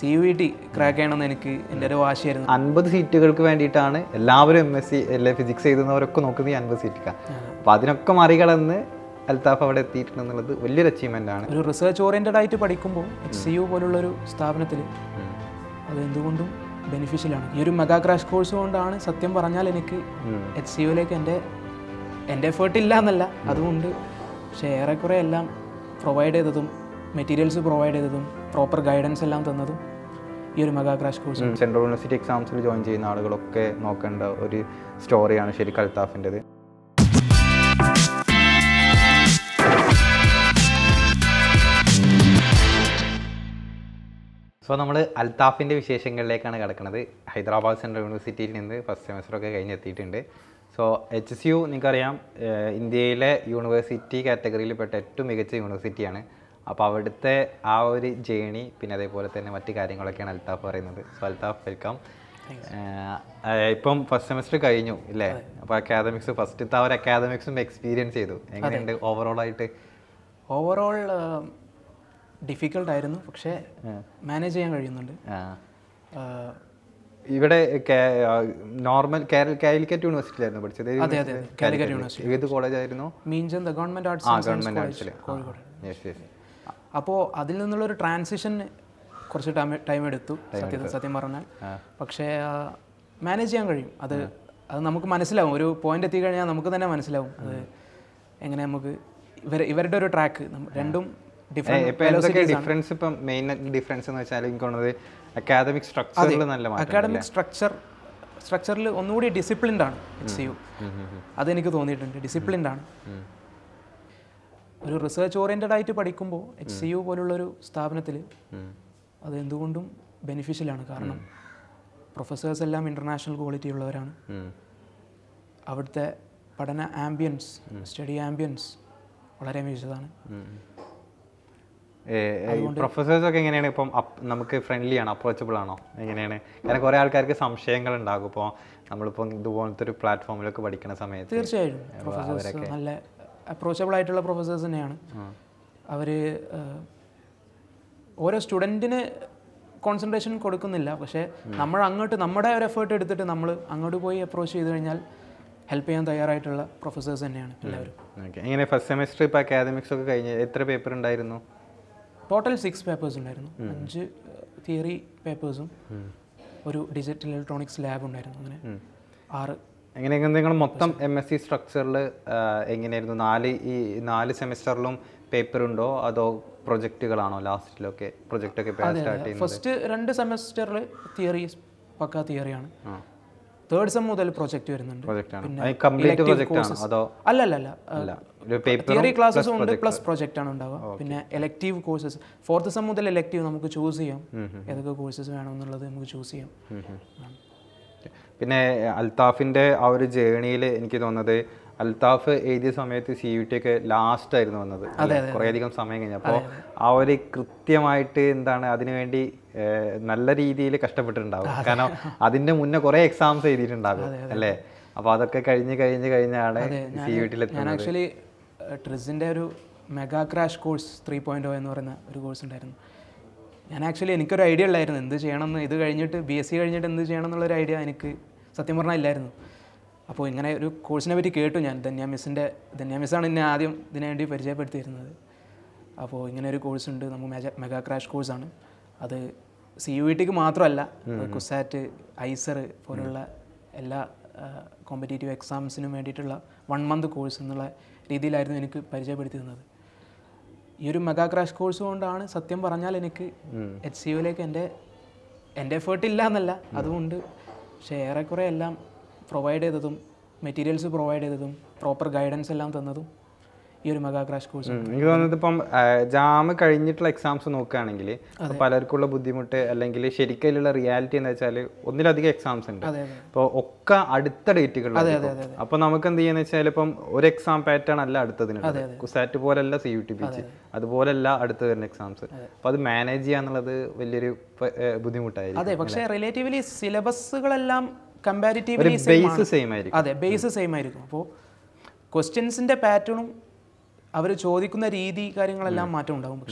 C U T crack ചെയ്യണമെന്ന് എനിക്ക് എൻ്റെ ഒരു വാശിയായിരുന്നു അൻപത് സീറ്റുകൾക്ക് വേണ്ടിയിട്ടാണ് എല്ലാവരും എം എസ് സി അല്ലെ ഫിസിക്സ് എഴുതുന്നവരൊക്കെ നോക്കുന്നത് ഈ അൻപത് സീറ്റിക്കാണ് അപ്പോൾ അതിനൊക്കെ മറികടന്ന് അൽത്താഫ് അവിടെ എത്തിയിട്ടുണ്ടെന്നുള്ളത് വലിയൊരു അച്ചീവ്മെൻ്റ് ആണ് ഒരു റിസർച്ച് ഓറിയൻറ്റഡ് ആയിട്ട് പഠിക്കുമ്പോൾ എച്ച് സി യു പോലുള്ളൊരു സ്ഥാപനത്തിൽ അത് എന്തുകൊണ്ടും ബെനിഫിഷ്യലാണ് ഈ ഒരു മെഗാ ക്രാഷ് കോഴ്സ് കൊണ്ടാണ് സത്യം പറഞ്ഞാൽ എനിക്ക് എച്ച് സി യുവിലേക്ക് എൻ്റെ എൻ്റെ എഫേർട്ട് ഇല്ല എന്നല്ല അതുകൊണ്ട് പക്ഷേ ഏറെക്കുറെ എല്ലാം പ്രൊവൈഡ് ചെയ്തതും മെറ്റീരിയൽസ് പ്രൊവൈഡ് ചെയ്തതും പ്രോപ്പർ ഗൈഡൻസ് എല്ലാം തന്നതും ഈ ഒരു mega crash course central university എക്സാംസിൽ ജോയിൻ ചെയ്യുന്ന ആളുകളൊക്കെ നോക്കേണ്ട ഒരു സ്റ്റോറിയാണ് ശരിക്കും അൽത്താഫിൻ്റെത് സോ നമ്മൾ അൽത്താഫിൻ്റെ വിശേഷങ്ങളിലേക്കാണ് കിടക്കുന്നത് ഹൈദരാബാദ് സെൻട്രൽ യൂണിവേഴ്സിറ്റിയിൽ നിന്ന് ഫസ്റ്റ് സെമസ്റ്ററൊക്കെ കഴിഞ്ഞ് എത്തിയിട്ടുണ്ട് സോ എച്ച് എസ് യു നിങ്ങൾക്കറിയാം ഏഹ് ഇന്ത്യയിലെ യൂണിവേഴ്സിറ്റി കാറ്റഗറിയിൽപ്പെട്ട ഏറ്റവും മികച്ച യൂണിവേഴ്സിറ്റിയാണ് അപ്പോൾ അവിടുത്തെ ആ ഒരു ജേണി പിന്നെ അതേപോലെ തന്നെ മറ്റു കാര്യങ്ങളൊക്കെയാണ് അൽത്താഫ് പറയുന്നത് സോ അൽത്താഫ് വെൽക്കം ഇപ്പം ഫസ്റ്റ് സെമസ്റ്റർ കഴിഞ്ഞു ഇല്ലേ അപ്പോൾ അക്കാദമിക്സ് ഫസ്റ്റത്തെ ആ ഒരു അക്കാദമിക്സും എക്സ്പീരിയൻസ് ചെയ്തു എങ്ങനെയുണ്ട് ഓവറോൾ ആയിട്ട് ഓവറോൾ ഡിഫിക്കൽട്ട് ആയിരുന്നു പക്ഷേ മാനേജ് ചെയ്യാൻ കഴിയുന്നുണ്ട് ആ. ആഹ് ഇവിടെ നോർമൽ കാലിക്കറ്റ് യൂണിവേഴ്സിറ്റിയിലായിരുന്നു പഠിച്ചത് ഏത് അതെ അതെ university? കാലിക്കറ്റ് Calicut. ഏത് കോളേജ് ആയിരുന്നു മീൻചന്ദ് ഗവൺമെൻറ് ആർട്സ് ആ ആൻഡ് സയൻസ് ഗവൺമെന്റ് കോളേജ് ആർട്സിൽ കോഴിക്കോട് യെസ് യെസ് അപ്പോൾ അതിൽ നിന്നുള്ളൊരു ട്രാൻസിഷൻ കുറച്ച് ടൈം ടൈം എടുത്തു സത്യം സത്യം പറഞ്ഞാൽ പക്ഷേ മാനേജ് ചെയ്യാൻ കഴിയും അത് അത് നമുക്ക് മനസ്സിലാവും ഒരു പോയിന്റ് എത്തിക്കഴിഞ്ഞാൽ നമുക്ക് തന്നെ മനസ്സിലാവും അത് എങ്ങനെ നമുക്ക് ഇവർ ഇവരുടെ ഒരു ട്രാക്ക് രണ്ടും ഇപ്പൊ എന്തൊക്കെ ഡിഫറൻസ് ഇപ്പം മെയിൻ ഡിഫറൻസ് എന്ന് വെച്ചാൽ എനിക്ക് തോന്നുന്നത് അക്കാദമിക് സ്ട്രക്ചറിൽ നല്ല മാറ്റം അക്കാഡമിക് സ്ട്രക്ചർ സ്ട്രക്ചറിൽ ഒന്നുകൂടി ഡിസിപ്ലിൻഡ് ആണ് എച്ച് സി യു അതെനിക്ക് തോന്നിയിട്ടുണ്ട് ഡിസിപ്ലിൻഡ് ആണ് ഒരു റിസർച്ച് ഓറിയൻറ്റഡ് ആയിട്ട് പഠിക്കുമ്പോൾ എച്ച് സി യു പോലുള്ളൊരു സ്ഥാപനത്തിൽ അത് എന്തുകൊണ്ടും ബെനിഫിഷ്യലാണ് കാരണം പ്രൊഫസേഴ്സ് എല്ലാം ഇൻ്റർനാഷണൽ ക്വാളിറ്റി ഉള്ളവരാണ് അവിടുത്തെ പഠന ആംബിയൻസ് സ്റ്റഡി ആംബിയൻസ് വളരെ മികച്ചതാണ് പ്രൊഫസേഴ്സ് ഒക്കെ എങ്ങനെയാണ് ഇപ്പം up- നമുക്ക് ഫ്രണ്ട്ലി ആണ് അപ്രോച്ചബിൾ ആണോ എങ്ങനെയാണ് കാരണം കുറേ ആൾക്കാർക്ക് സംശയങ്ങൾ ഉണ്ടാകും ഇപ്പോൾ നമ്മളിപ്പോൾ ഇതുപോലത്തെ ഒരു പ്ലാറ്റ്ഫോമിലൊക്കെ പഠിക്കുന്ന സമയത്ത് തീർച്ചയായും പ്രൊഫസേഴ്സ് നല്ല അപ്രോച്ചബിൾ ആയിട്ടുള്ള പ്രൊഫസേഴ്സ് തന്നെയാണ് അവർ ഓരോ സ്റ്റുഡൻറ്റിന് കോൺസെൻട്രേഷൻ കൊടുക്കുന്നില്ല പക്ഷേ നമ്മൾ അങ്ങോട്ട് നമ്മുടെ ഒരു എഫേർട്ട് എടുത്തിട്ട് നമ്മൾ അങ്ങോട്ട് പോയി അപ്രോച്ച് ചെയ്ത് കഴിഞ്ഞാൽ ഹെൽപ്പ് ചെയ്യാൻ തയ്യാറായിട്ടുള്ള പ്രൊഫസേഴ്സ് തന്നെയാണ് എല്ലാവരും ഓക്കെ എങ്ങനെ ഫസ്റ്റ് സെമസ്റ്റർ ഇപ്പോൾ അക്കാദമിക്സ് ഒക്കെ കഴിഞ്ഞ് എത്ര പേപ്പർ ഉണ്ടായിരുന്നു ടോട്ടൽ സിക്സ് പേപ്പേഴ്സ് ഉണ്ടായിരുന്നു അഞ്ച് തിയറി പേപ്പേഴ്സും ഒരു ഡിജിറ്റൽ ഇലക്ട്രോണിക്സ് ലാബ് ഉണ്ടായിരുന്നു അങ്ങനെ ആറ് എങ്ങനെയൊക്കെ നിങ്ങൾ മൊത്തം എം എസ് സി സ്ട്രക്ചറിൽ എങ്ങനെയായിരുന്നു നാല് ഈ നാല് സെമിസ്റ്ററിലും പേപ്പർ ഉണ്ടോ അതോ പ്രൊജക്റ്റുകളാണോ ലാസ്റ്റിലൊക്കെ പ്രൊജക്റ്റൊക്കെ ഇപ്പോൾ സ്റ്റാർട്ട് ചെയ്യുന്നത് ഫസ്റ്റ് രണ്ട് സെമസ്റ്ററിൽ തിയറി പക്ക തിയറിയാണ് തേർഡ് സെം മുതൽ പ്രൊജക്റ്റ് വരുന്നുണ്ട് പ്രൊജക്റ്റ് ആണ് പിന്നെ അത് കംപ്ലീറ്റ് elective പ്രൊജക്റ്റ് ആണോ courses. അതോ അല്ല അല്ല അല്ല അല്ല ഒരു പേപ്പർ തിയറി ക്ലാസ്സസും ഉണ്ട് പ്ലസ് പ്രൊജക്റ്റ് ആണ് ഉണ്ടാവുക പിന്നെ എലക്റ്റീവ് കോഴ്സസ് ഫോർത്ത് സെം മുതൽ എലക്റ്റീവ് നമുക്ക് ചൂസ് ചെയ്യാം ഏതൊക്കെ കോഴ്സസ് വേണമെന്നുള്ളത് നമുക്ക് ചൂസ് ചെയ്യാം പിന്നെ അൽത്താഫിൻ്റെ ആ ഒരു ജേണിയിൽ എനിക്ക് തോന്നുന്നത് അൽത്താഫ് എഴുതിയ സമയത്ത് സി യു ടി ഒക്കെ ലാസ്റ്റ് ആയിരുന്നു വന്നത് കുറേ അധികം സമയം കഴിഞ്ഞു അപ്പോൾ ആ ഒരു കൃത്യമായിട്ട് എന്താണ് അതിനുവേണ്ടി ഏഹ്, നല്ല രീതിയിൽ കഷ്ടപ്പെട്ടിട്ടുണ്ടാവും കാരണം അതിന്റെ മുന്നേ കുറേ എക്സാംസ് എഴുതിയിട്ടുണ്ടാകും അല്ലേ അപ്പോൾ അതൊക്കെ കഴിഞ്ഞ് കഴിഞ്ഞ് കഴിഞ്ഞാണ് സി യു ടിയിൽ ഞാൻ ആക്ച്വലി ട്രിസിൻ്റെ ഒരു mega crash course three point എന്ന് പറയുന്ന ഒരു കോഴ്സ് ഉണ്ടായിരുന്നു ഞാൻ ആക്ച്വലി എനിക്കൊരു ഐഡിയ ഉള്ളായിരുന്നു എന്ത് ചെയ്യണമെന്ന് ഇത് കഴിഞ്ഞിട്ട് ബി എസ് സി കഴിഞ്ഞിട്ട് എന്ത് ചെയ്യണം എന്നുള്ളൊരു ഐഡിയ എനിക്ക് സത്യം പറഞ്ഞാൽ ഇല്ലായിരുന്നു അപ്പോൾ ഇങ്ങനെ ഒരു കോഴ്സിനെ പറ്റി കേട്ടു ഞാൻ ധന്യ മിസ്സിൻ്റെ ധന്യ മിസ്സാണ് എന്നെ ആദ്യം ഇതിനു വേണ്ടി പരിചയപ്പെടുത്തിയിരുന്നത് അപ്പോൾ ഇങ്ങനെ ഒരു കോഴ്സ് ഉണ്ട് നമുക്ക് മെഗാ മെഗാ ക്രാഷ് കോഴ്സാണ് അത് സി യു ഇ ടിക്ക് മാത്രമല്ല കുസാറ്റ് ഐസർ പോലുള്ള എല്ലാ കോമ്പറ്റേറ്റീവ് എക്സാംസിനും വേണ്ടിയിട്ടുള്ള വൺ മന്ത് കോഴ്സ് എന്നുള്ള രീതിയിലായിരുന്നു എനിക്ക് പരിചയപ്പെടുത്തി തന്നത് ഈ ഒരു മെഗാ ക്രാഷ് കോഴ്സ് കൊണ്ടാണ് സത്യം പറഞ്ഞാൽ എനിക്ക് എച്ച് സി യുവിലേക്ക് എൻ്റെ എൻ്റെ എഫേർട്ട് ഇല്ല എന്നല്ല അതുകൊണ്ട് പക്ഷേ ഏറെക്കുറെ എല്ലാം പ്രൊവൈഡ് ചെയ്തതും മെറ്റീരിയൽസ് പ്രൊവൈഡ് ചെയ്തതും പ്രോപ്പർ ഗൈഡൻസ് എല്ലാം തന്നതും ഈ ഒരു മെഗാ ക്രാഷ് കോഴ്സ് ഉം. എനിക്ക് തോന്നുന്നത് ഇപ്പം ജാം കഴിഞ്ഞിട്ടുള്ള എക്സാംസ് നോക്കുകയാണെങ്കിൽ പലർക്കുള്ള ബുദ്ധിമുട്ട് അല്ലെങ്കിൽ ശരിക്കുള്ള റിയാലിറ്റി എന്ന് വെച്ചാൽ ഒന്നിലധികം എക്സാംസ് ഉണ്ട് അതെ അതെ അപ്പോൾ ഒക്കെ അടുത്ത ഡേറ്റുകളിൽ അപ്പോൾ നമുക്ക് എന്ത് ചെയ്യാന്ന് വെച്ചാൽ ഇപ്പം ഒരു എക്സാം പാറ്റേൺ അല്ല അടുത്തതിനുള്ളത് കുസാറ്റ് പോലല്ല C U T P G അതുപോലല്ല അടുത്ത് വരുന്ന എക്സാംസ് അപ്പോൾ അത് മാനേജ് ചെയ്യാന്നുള്ളത് വലിയൊരു പ- ഏഹ് ബുദ്ധിമുട്ടായിരിക്കും അതെ പക്ഷേ റിലേറ്റീവ്ലി സിലബസുകളെല്ലാം ഒരു കമ്പാരിറ്റീവ്ലി ബേസ് സെയിം ആയിരിക്കും അതെ ബേസ് സെയിം ആയിരിക്കും അപ്പോൾ ക്വസ്റ്റ്യൻസിൻ്റെ പാറ്റേണും അവർ ചോദിക്കുന്ന രീതി കാര്യങ്ങളെല്ലാം മാറ്റം ഉണ്ടാവും പക്ഷേ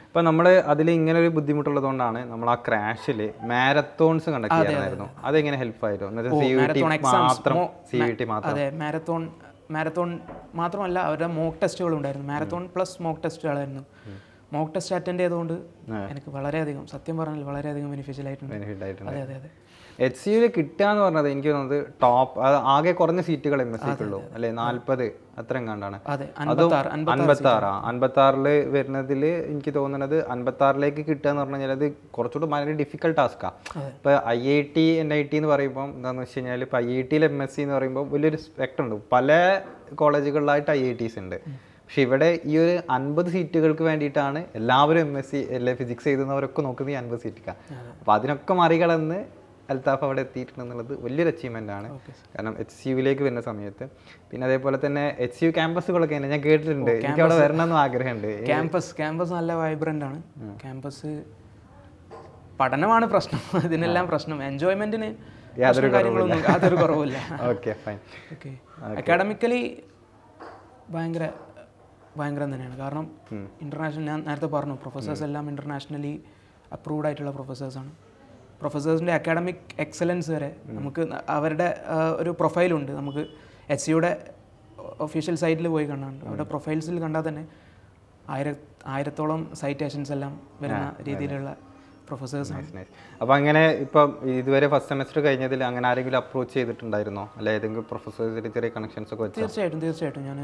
ഇപ്പം നമ്മൾ അതിൽ ഇങ്ങനെ ഒരു ബുദ്ധിമുട്ടുള്ളതുകൊണ്ടാണ് നമ്മൾ ആ ക്രാഷിൽ മാരത്തോൺസ് കണ്ടക്ട് ചെയ്യാനായിരുന്നു അതെങ്ങനെ ഹെൽപ്പ് ആയിരുന്നു എന്നുവെച്ചാൽ C V T marathon exams, മാത്രം മോ- സി വി ടി മാത്രം അതെ മാരത്തോൺ മാരത്തോൺ മാത്രമല്ല അവരുടെ മോക്ക് ടെസ്റ്റുകൾ ഉണ്ടായിരുന്നു മാരത്തോൺ പ്ലസ് മോക്ക് ടെസ്റ്റുകളായിരുന്നു മോക്ക് ടെസ്റ്റ് അറ്റൻഡ് ചെയ്തുകൊണ്ട് എനിക്ക് വളരെയധികം സത്യം പറഞ്ഞാൽ വളരെയധികം ബെനിഫിഷ്യൽ ആയിട്ടുണ്ട് ബെനിഫിറ്റ് ആയിട്ടുണ്ട് അതെ അതെ അതെ എച്ച് സി യുയിൽ കിട്ടുക എന്ന് പറഞ്ഞത് എനിക്ക് തോന്നുന്നത് ടോപ്പ് അത് ആകെ കുറഞ്ഞ സീറ്റുകൾ എം എസ് സിക്കുള്ളൂ അല്ലേ നാല്പത് അത്ര എങ്ങാണ്ടാണ് അതെ അതും അൻപത്തി ആറ് അൻപത്തി ആറാ അൻപത്തി ആറില് വരുന്നതിൽ എനിക്ക് തോന്നുന്നത് അൻപത്തി ആറിലേക്ക് കിട്ടുക എന്ന് പറഞ്ഞു കഴിഞ്ഞാൽ അത് കുറച്ചുകൂടി ഭയങ്കര ഡിഫിക്കൽട്ട് ടാസ്ക്കാണ് ഇപ്പൊ I I T N I T എന്ന് പറയുമ്പോൾ എന്താണെന്ന് വെച്ച് കഴിഞ്ഞാൽ ഇപ്പൊ ഐ ഐ ടിയിൽ എം എസ് സി എന്ന് പറയുമ്പോൾ വലിയൊരു സ്പെക്ട് ഉണ്ട് പല കോളേജുകളിലായിട്ട് ഐ ഐ ടീസ് ഉണ്ട് പക്ഷെ ഇവിടെ ഈ ഒരു അൻപത് സീറ്റുകൾക്ക് വേണ്ടിയിട്ടാണ് എല്ലാവരും എം എസ് സി അല്ലെ ഫിസിക്സ് എഴുതുന്നവരൊക്കെ നോക്കുന്നത് ഈ അൻപത് സീറ്റിക്കാണ് അപ്പോൾ അതിനൊക്കെ മറികടന്ന് അൽത്താഫ് അവിടെ എത്തിയിട്ടുണ്ടെന്നുള്ളത് വലിയൊരു അച്ചീവ്മെൻ്റ് ആണ് കാരണം എച്ച് സി യുവിലേക്ക് വരുന്ന സമയത്ത് പിന്നെ അതേപോലെ തന്നെ എച്ച് സി യു ക്യാമ്പസുകളൊക്കെ ഉണ്ട് ഞാൻ കേട്ടിട്ടുണ്ട് എനിക്ക് അവിടെ വരണമെന്നും ആഗ്രഹമുണ്ട് ക്യാമ്പസ് ക്യാമ്പസ് നല്ല വൈബ്രന്റ് ആണ് ക്യാമ്പസ് പഠനമാണ് പ്രശ്നം ഇതിനെല്ലാം പ്രശ്നം എൻജോയ്മെന്റിന് കാര്യങ്ങളൊന്നും യാതൊരു കുറവില്ല ഓക്കെ ഫൈൻ ഓക്കെ അക്കാഡമിക്കലി ഭയങ്കര ഭയങ്കരം തന്നെയാണ് കാരണം ഇന്റർനാഷണൽ ഞാൻ നേരത്തെ പറഞ്ഞു പ്രൊഫസേഴ്സ് എല്ലാം ഇന്റർനാഷണലി അപ്രൂവ്ഡ് ആയിട്ടുള്ള പ്രൊഫസേഴ്സാണ് പ്രൊഫസേഴ്സിൻ്റെ അക്കാഡമിക് എക്സലൻസ് വരെ നമുക്ക് ന- അവരുടെ ആ, ഒരു പ്രൊഫൈലുണ്ട് നമുക്ക് എച്ച് സിയുടെ ഒഫീഷ്യൽ സൈറ്റിൽ പോയി കണ്ടാണ്ട് അവിടെ പ്രൊഫൈൽസിൽ കണ്ടാൽ തന്നെ ആയിര ആയിരത്തോളം സൈറ്റേഷൻസ് എല്ലാം വരുന്ന രീതിയിലുള്ള പ്രൊഫസേഴ്സാണ് നൈസ് അപ്പോൾ അങ്ങനെ ഇപ്പം ഇതുവരെ ഫസ്റ്റ് സെമസ്റ്റർ കഴിഞ്ഞതിൽ അങ്ങനെ ആരെങ്കിലും അപ്രോച്ച് ചെയ്തിട്ടുണ്ടായിരുന്നോ അല്ല ഏതെങ്കിലും പ്രൊഫസേഴ്സിൽ ചെറിയ കണക്ഷൻസ് ഒക്കെ വെച്ചോ തീർച്ചയായിട്ടും തീർച്ചയായിട്ടും ഞാൻ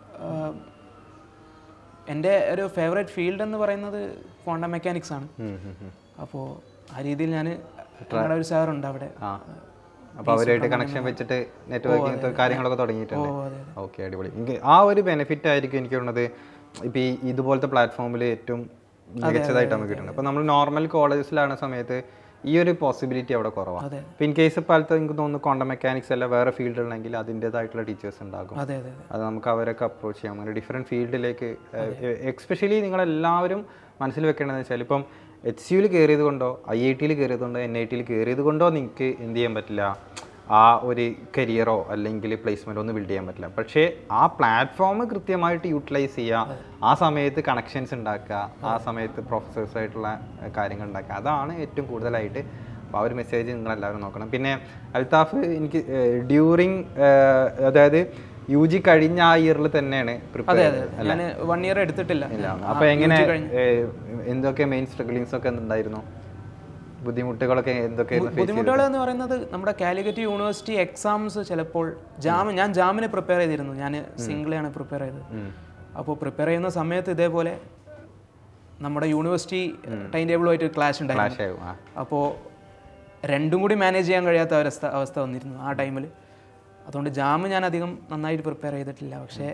എൻ്റെ ഒരു ഫേവറേറ്റ് ഫീൽഡ് എന്ന് പറയുന്നത് ക്വാണ്ടം മെക്കാനിക്സ് ആണ് ഉം, ഉം, ഉം. അപ്പോൾ ആ രീതിയിൽ ഞാൻ ഞങ്ങളുടെ ഒരു സാറുണ്ട് അവിടെ ആ അപ്പോൾ അവരുമായിട്ട് കണക്ഷൻ വെച്ചിട്ട് നെറ്റ്വർക്കിംഗ് കാര്യങ്ങളൊക്കെ തുടങ്ങിയിട്ടുണ്ട് ഓ അതെ ഓക്കെ അടിപൊളി എനിക്ക് ആ ഒരു ബെനിഫിറ്റ് ആയിരിക്കും എനിക്ക് തോന്നുന്നത് ഇപ്പം ഈ ഇതുപോലത്തെ പ്ലാറ്റ്ഫോമിൽ ഏറ്റവും മികച്ചതായിട്ട് നമുക്ക് കിട്ടുന്നത് അപ്പോൾ നമ്മൾ നോർമൽ കോളേജസിലാണ് സമയത്ത് ഈ ഒരു പോസിബിലിറ്റി അവിടെ കുറവാണ് അതെ. ഇപ്പം ഇൻ കേസ് ഇപ്പോഴത്തെ എനിക്ക് തോന്നുന്നു ക്വാണ്ടം മെക്കാനിക്സ് അല്ല വേറെ ഫീൽഡ് ഉണ്ടെങ്കിൽ അതിൻ്റെതായിട്ടുള്ള ടീച്ചേഴ്സ് ഉണ്ടാകും അതെ അതെ അതെ അത് നമുക്ക് അവരൊക്കെ അപ്രോച്ച് ചെയ്യാം അങ്ങനെ ഡിഫറെൻറ്റ് ഫീൽഡിലേക്ക് എക്സ്പെഷ്യലി നിങ്ങളെല്ലാവരും മനസ്സിൽ വെക്കേണ്ടതെന്ന് വെച്ചാൽ ഇപ്പം എച്ച് സിയിൽ കയറിയത് കൊണ്ടോ ഐ ഐ ടിയിൽ കയറിയത് കൊണ്ടോ എൻ ഐ ടിയിൽ കയറിയത് കൊണ്ടോ നിങ്ങൾക്ക് എന്ത് ചെയ്യാൻ പറ്റില്ല ആ ഒരു കരിയറോ അല്ലെങ്കിൽ പ്ലേസ്മെൻറ്റോ ഒന്നും ബിൽഡ് ചെയ്യാൻ പറ്റില്ല പക്ഷേ ആ പ്ലാറ്റ്ഫോം കൃത്യമായിട്ട് യൂട്ടിലൈസ് ചെയ്യുക ആ സമയത്ത് കണക്ഷൻസ് ഉണ്ടാക്കുക ആ സമയത്ത് പ്രൊഫസേഴ്സായിട്ടുള്ള കാര്യങ്ങൾ ഉണ്ടാക്കുക അതാണ് ഏറ്റവും കൂടുതലായിട്ട് അപ്പോൾ ആ ഒരു മെസ്സേജ് നിങ്ങളെല്ലാവരും നോക്കണം പിന്നെ അൽത്താഫ് എനിക്ക് ഡ്യൂറിങ് അതായത് യു ജി കഴിഞ്ഞ ആ ഇയറിൽ തന്നെയാണ് പ്രിപ്പയർ അതെ അതെ ഞാൻ വൺ ഇയർ എടുത്തിട്ടില്ല അപ്പൊ എങ്ങനെ ഏഹ്, എന്തൊക്കെ മെയിൻ സ്ട്രഗിളിങ്സ് ഒക്കെ ഉണ്ടായിരുന്നു ബുദ്ധിമുട്ടുകളൊക്കെ എന്തൊക്കെയായിരുന്നു ഫേസ് ബുദ്ധിമുട്ടുകൾ എന്ന് പറയുന്നത് നമ്മുടെ കാലിക്കറ്റ് യൂണിവേഴ്സിറ്റി എക്സാംസ് ചിലപ്പോൾ ജാം ഞാൻ ജാമിന് പ്രിപ്പയർ ചെയ്തിരുന്നു ഞാൻ സിംഗിളാണ് പ്രിപ്പയർ ചെയ്തത് അപ്പോൾ പ്രിപ്പയർ ചെയ്യുന്ന സമയത്ത് ഇതേപോലെ നമ്മുടെ യൂണിവേഴ്സിറ്റി ടൈം ടേബിളുമായിട്ട് ക്ലാഷ് ഉണ്ടായിരുന്നു ക്ലാഷ് ആവും ആ അപ്പോൾ രണ്ടും കൂടി മാനേജ് ചെയ്യാൻ കഴിയാത്ത അവസ്ഥ അവസ്ഥ വന്നിരുന്നു ആ ടൈമിൽ അതുകൊണ്ട് ജാം ഞാൻ അധികം നന്നായിട്ട് പ്രിപ്പയർ ചെയ്തിട്ടില്ല പക്ഷേ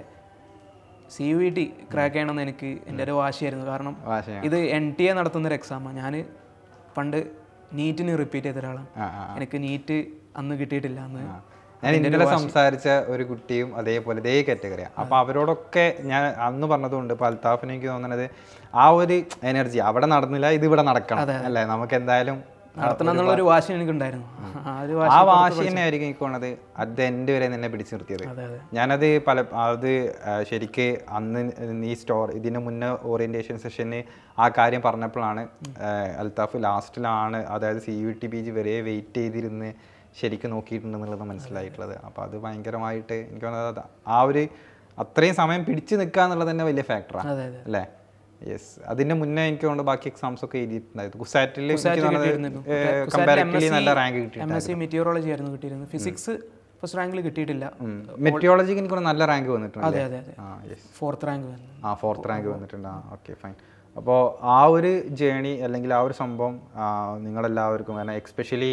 C U E T crack ചെയ്യണമെന്ന് എനിക്ക് എൻ്റെ ഒരു വാശിയായിരുന്നു കാരണം വാശിയാണ്. ഇത് എൻ ടി എ നടത്തുന്ന ഒരു എക്സാമാണ് ഞാൻ പണ്ട് നീറ്റിന് റിപ്പീറ്റ് ചെയ്ത ഒരാളാണ് ആ ആ എനിക്ക് നീറ്റ് അന്ന് കിട്ടിയിട്ടില്ല അന്ന് ഞാൻ ഇന്നലെ സംസാരിച്ച ഒരു കുട്ടിയും അതേപോലെ ഇതേ കാറ്റഗറിയാണ് അപ്പൊ അവരോടൊക്കെ ഞാൻ അന്ന് പറഞ്ഞതുകൊണ്ട് ഇപ്പൊ അൽത്താഫിന് എനിക്ക് തോന്നുന്നത് ആ ഒരു എനർജി അവിടെ നടന്നില്ല ഇത് ഇവിടെ നടക്കണം അല്ലേ നമുക്ക് എന്തായാലും നടത്തണം എന്നുള്ളൊരു വാശി എനിക്കുണ്ടായിരുന്നു ആ ഒരു വാശി ആ വാശി തന്നെ ആയിരിക്കും എനിക്ക് തോന്നുന്നത് അത് എൻ്റെ വരെ എന്നെ പിടിച്ചു നിർത്തിയത് അതെ അതെ ഞാനത് പല അത് ആ, ശരിക്ക് അന്ന് ഈ സ്റ്റോർ ഇതിന് മുന്നേ ഓറിയന്റേഷൻ സെഷന് ആ കാര്യം പറഞ്ഞപ്പോഴാണ് ആ, അൽത്താഫ് ലാസ്റ്റിലാണ് അതായത് C U T P G വരെ വെയിറ്റ് ചെയ്തിരുന്ന് ശരിക്കും നോക്കിയിട്ടുണ്ടെന്നുള്ളത് മനസ്സിലായിട്ടുള്ളത് അപ്പോൾ അത് ഭയങ്കരമായിട്ട് എനിക്ക് തോന്നുന്നത് അത് ആ ഒരു അത്രയും സമയം പിടിച്ചു നിൽക്കുക എന്നുള്ളത് തന്നെ വലിയ ഫാക്ടറാണ് അതെ അതെ അല്ലേ യെസ് അതിന്റെ മുന്നേ എനിക്ക് തോന്നുന്നു ബാക്കി എക്സാംസ് ഒക്കെ എഴുതിയിട്ടുണ്ടായിരുന്നു കുസാറ്റിൽ കിട്ടിയിരുന്നു. കമ്പാരിറ്റീവ്ലി നല്ല റാങ്ക് കിട്ടി എം എസ് സി മെറ്റീരിയോളജി ആയിരുന്നു കിട്ടിയിരുന്നത് ഫിസിക്സ് ഫസ്റ്റ് റാങ്കിൽ കിട്ടിയിട്ടില്ല മെറ്റിയോളജിക്ക് എനിക്ക് തോന്നുന്നു നല്ല റാങ്ക് വന്നിട്ടുണ്ട് അതെ അതെ അതെ ആ യെസ് ഫോർത്ത് റാങ്ക് വന്നു ആ ഫോർത്ത് റാങ്ക് വന്നിട്ടുണ്ട് ആ ഓക്കെ ഫൈൻ അപ്പോൾ ആ ഒരു ജേണി അല്ലെങ്കിൽ ആ ഒരു സംഭവം ആ, നിങ്ങളെല്ലാവർക്കും കാരണം എക്സ്പെഷ്യലി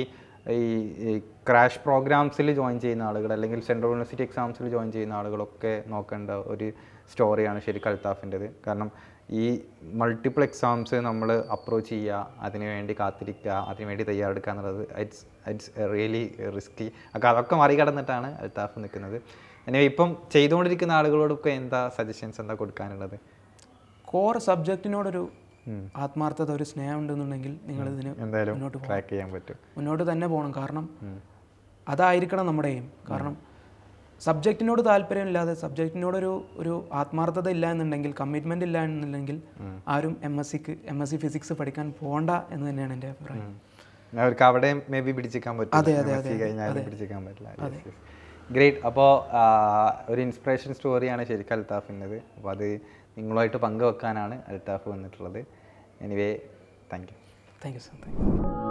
ഈ ക്രാഷ് പ്രോഗ്രാംസിൽ ജോയിൻ ചെയ്യുന്ന ആളുകൾ അല്ലെങ്കിൽ സെൻട്രൽ യൂണിവേഴ്സിറ്റി എക്സാംസിൽ ജോയിൻ ചെയ്യുന്ന ആളുകളൊക്കെ നോക്കേണ്ട ഒരു സ്റ്റോറിയാണ് ശരിക്കും അൽത്താഫിൻ്റെത് കാരണം ഈ മൾട്ടിപ്പിൾ എക്സാംസ് നമ്മൾ അപ്രോച്ച് ചെയ്യുക അതിനുവേണ്ടി കാത്തിരിക്കുക അതിനുവേണ്ടി തയ്യാറെടുക്കുക എന്നുള്ളത് ഇറ്റ്സ് ഇറ്റ്സ് റിയലി റിസ്കി ഒക്കെ അതൊക്കെ മറികടന്നിട്ടാണ് അൽത്താഫ് നിൽക്കുന്നത് anyway ഇപ്പം ചെയ്തുകൊണ്ടിരിക്കുന്ന ആളുകളോടൊക്കെ എന്താ സജഷൻസ് എന്താ കൊടുക്കാനുള്ളത് കോർ സബ്ജക്റ്റിനോടൊരു ആത്മാർത്ഥത ഒരു സ്നേഹം ഉണ്ടെന്നുണ്ടെങ്കിൽ നിങ്ങൾ ഇതിന് എന്തായാലും മുന്നോട്ട് ട്രാക്ക് ചെയ്യാൻ പറ്റും മുന്നോട്ട് തന്നെ പോകണം കാരണം അതായിരിക്കണം നമ്മുടെ എയിം കാരണം സബ്ജക്റ്റിനോട് താല്പര്യമില്ലാതെ സബ്ജക്റ്റിനോടൊരു ഒരു ആത്മാർത്ഥത ഇല്ല എന്നുണ്ടെങ്കിൽ കമ്മിറ്റ്മെൻ്റ് ഇല്ല എന്നുണ്ടെങ്കിൽ ആരും എം എസ് സിക്ക് എം എസ് സി ഫിസിക്സ് പഠിക്കാൻ പോകണ്ട എന്ന് തന്നെയാണ് എൻ്റെ അഭിപ്രായം അവർക്ക് അവിടെ മേ ബി പിടിച്ചിരിക്കാൻ പറ്റും അതെ, അതെ, MSc അതെ, കഴിഞ്ഞാലും പിടിച്ചിരിക്കാൻ പറ്റില്ല ഗ്രേറ്റ് അപ്പോൾ ഒരു ഇൻസ്പിറേഷൻ സ്റ്റോറിയാണ് ശരിക്കും അൽത്താഫിൻ്റെത് അപ്പോൾ അത് നിങ്ങളുമായിട്ട് പങ്കുവെക്കാനാണ് അൽത്താഫ് വന്നിട്ടുള്ളത് anyway thank you thank you sir thank U